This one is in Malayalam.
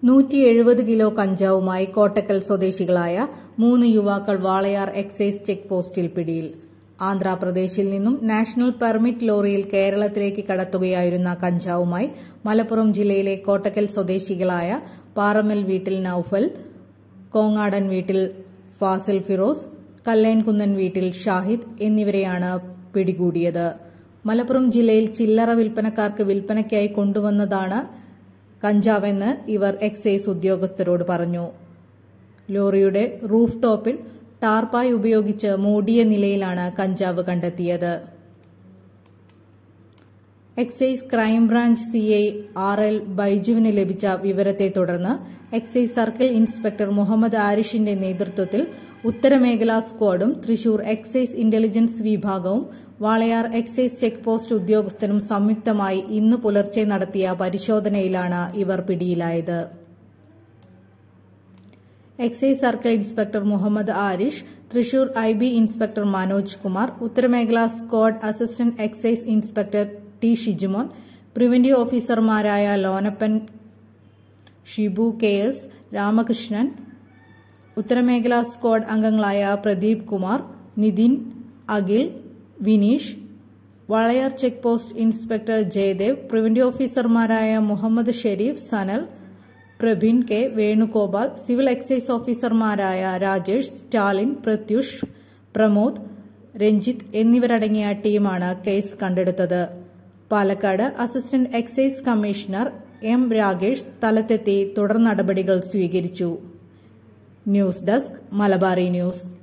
നൂറ്റി എഴുപത് കിലോ കഞ്ചാവുമായി കോട്ടക്കൽ സ്വദേശികളായ മൂന്ന് യുവാക്കൾ വാളയാർ എക്സൈസ് ചെക്ക് പോസ്റ്റിൽ പിടിയിൽ ആന്ധ്രാപ്രദേശിൽ നിന്നും നാഷണൽ പെർമിറ്റ് ലോറിയിൽ കേരളത്തിലേക്ക് കടത്തുകയായിരുന്ന കഞ്ചാവുമായി മലപ്പുറം ജില്ലയിലെ കോട്ടക്കൽ സ്വദേശികളായ പാറമ്മൽ വീട്ടിൽ നൌഫൽ കോങ്ങാടൻ വീട്ടിൽ ഫാസിൽ ഫിറോസ് കല്ലേൻകുന്നൻ വീട്ടിൽ ഷാഹിദ് എന്നിവരെയാണ് പിടികൂടിയത് മലപ്പുറം ജില്ലയിൽ ചില്ലറ വിൽപ്പനക്കാർക്ക് വിൽപ്പനയ്ക്കായി കൊണ്ടുവന്നതാണ് കഞ്ചാവെന്ന് ഇവർ എക്സൈസ് ഉദ്യോഗസ്ഥരോട് പറഞ്ഞു ലോറിയുടെ റൂഫ് ടോപ്പിൽ ടാർപ്പായി ഉപയോഗിച്ച് മൂടിയ നിലയിലാണ് കഞ്ചാവ് കണ്ടെത്തിയത് excise crime branch CI R L ബൈജുവിന് ലഭിച്ച വിവരത്തെ തുടർന്ന് എക്സൈസ് സർക്കിൾ ഇൻസ്പെക്ടർ മുഹമ്മദ് ആരിഷിന്റെ നേതൃത്വത്തിൽ ഉത്തരമേഖലാ സ്ക്വാഡും തൃശൂർ എക്സൈസ് ഇന്റലിജൻസ് വിഭാഗവും വാളയാർ എക്സൈസ് ചെക്ക് പോസ്റ്റ് ഉദ്യോഗസ്ഥരും സംയുക്തമായി ഇന്ന് പുലർച്ചെ നടത്തിയ പരിശോധനയിലാണ് ഇവർ പിടിയിലായത് excise circle inspector Muhammad Arish Thrissur I B inspector Manoj Kumar ഉത്തരമേഖലാ squad assistant excise inspector T Shijumon preventive ഓഫീസർമാരായ ലോനപ്പൻ ഷിബു കെ എസ് രാമകൃഷ്ണൻ ഉത്തരമേഖലാ സ്ക്വാഡ് അംഗങ്ങളായ Pradeep Kumar Nithin Akhil Vineesh Walayar check post inspector Jayadev preventive ഓഫീസർമാരായ Muhammad Sharif Sanal Prabin K Venugopal civil excise ഓഫീസർമാരായ രാജേഷ് സ്റ്റാലിൻ പ്രത്യുഷ് പ്രമോദ് രഞ്ജിത്ത് എന്നിവരടങ്ങിയ ടീമാണ് കേസ് കണ്ടെടുത്തത് Palakkad assistant excise commissioner M Ragesh സ്ഥലത്തെത്തി തുടർ നടപടികൾ സ്വീകരിച്ചു ന്യൂസ് ഡെസ്ക് മലബാറി ന്യൂസ്